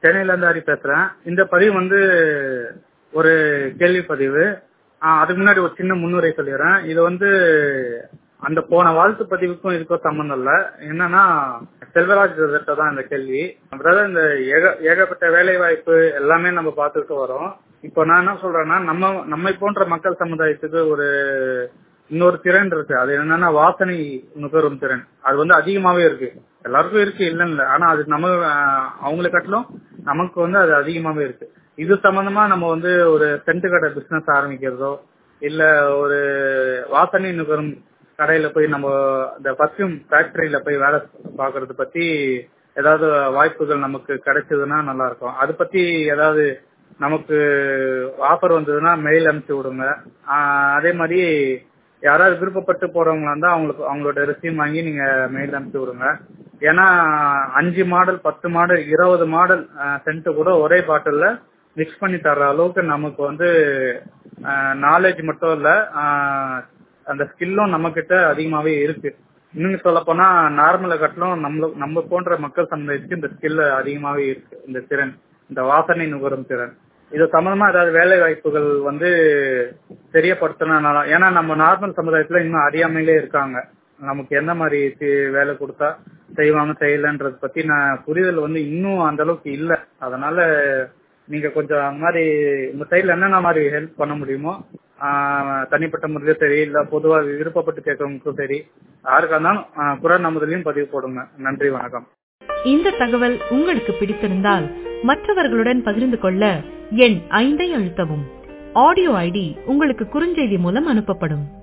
சென்னையில இருந்து ஹரி பேசுறேன் இந்த பதிவு வந்து ஒரு கேள்வி பதிவு ஆஹ் அதுக்கு முன்னாடி ஒரு சின்ன முன்னுரை சொல்லிடுறேன் இது வந்து அந்த போன வாழ்த்து பதிவுக்கும் இதுக்கும் சம்பந்தம் இல்ல என்னன்னா செல்வராஜ் பிரதர்ட்ட தான் இந்த கேள்வி பிரதர் இந்த ஏக ஏகப்பட்ட வேலை வாய்ப்பு எல்லாமே நம்ம பார்த்துட்டு வரோம் இப்போ நான் என்ன சொல்றேன்னா நம்ம நம்மை போன்ற மக்கள் சமுதாயத்துக்கு ஒரு இன்னொரு திறன் இருக்கு அது என்னன்னா வாசனை நுகரும் திறன் அது வந்து அதிகமாவே இருக்கு எல்லாருக்கும் இருக்கு இல்லைன்னு இல்லை ஆனா அது நம்ம ஆஹ், அவங்களை காட்டிலும் நமக்கு வந்து அது அதிகமாவே இருக்கு இது சம்பந்தமா நம்ம வந்து ஒரு சென்ட் கடை பிசினஸ் ஆரம்பிக்கிறதோ இல்ல ஒரு வாசனை நுகரும் கடையில போய் நம்ம இந்த பர்ஃபியூம் ஃபேக்டரியில போய் வேலை பார்க்கறது பத்தி ஏதாவது வாய்ப்புகள் நமக்கு கிடைச்சதுன்னா நல்லா இருக்கும் அது பத்தி ஏதாவது நமக்கு ஆஃபர் வந்ததுன்னா மெயில் அனுப்பிச்சு விடுங்க ஆஹ் அதே மாதிரி யாராவது விருப்பப்பட்டு போறவங்களா இருந்தா அவங்களுக்கு அவங்களோட ரெசியூம் வாங்கி நீங்க மெயில் அனுப்பிச்சு விடுங்க ஏன்னா அஞ்சு மாடல் பத்து மாடல் இருபது மாடல் சென்ட் கூட ஒரே பாட்டில்ல மிக்ஸ் பண்ணி தர்ற அளவுக்கு நமக்கு வந்து நாலேஜ் மட்டும் இல்ல ஆஹ் அந்த ஸ்கில்லும் நம்ம கிட்ட அதிகமாவே இருக்கு இன்னும் சொல்ல போனா நார்மலை காட்டிலும் நம்ம நம்ம போன்ற மக்கள் சமுதாயத்துக்கு இந்த ஸ்கில் அதிகமாவே இருக்கு இந்த திறன் இந்த வாசனை நுகரும் திறன் இது சம்பந்தமா ஏதாவது வேலை வாய்ப்புகள் வந்து தெரியப்படுத்தினா ஏன்னா நம்ம நார்மல் சமுதாயத்துல இன்னும் அறியாமையிலே இருக்காங்க நமக்கு என்ன மாதிரி தி- வேலை கொடுத்தா செய்வாங்க செய்யலன்றத பத்தி நான் புரிதல் வந்து இன்னும் அந்த அளவுக்கு இல்ல அதனால நீங்க கொஞ்சம் அந்த மாதிரி உங்க சைட்ல என்னென்ன மாதிரி ஹெல்ப் பண்ண முடியுமோ ஆஹ் தனிப்பட்ட முறையிலும் சரி இல்ல பொதுவா விருப்பப்பட்டு கேட்கறவங்களுக்கும் சரி யாருக்கா இருந்தாலும் ஆஹ் குரல் நமதுலயும் பதிவு போடுங்க நன்றி வணக்கம் இந்த தகவல் உங்களுக்கு பிடித்திருந்தால் மற்றவர்களுடன் பகிர்ந்து கொள்ள எண் ஐந்தை அழுத்தவும் ஆடியோ ஐடி உங்களுக்கு குறுஞ்செய்தி மூலம் அனுப்பப்படும்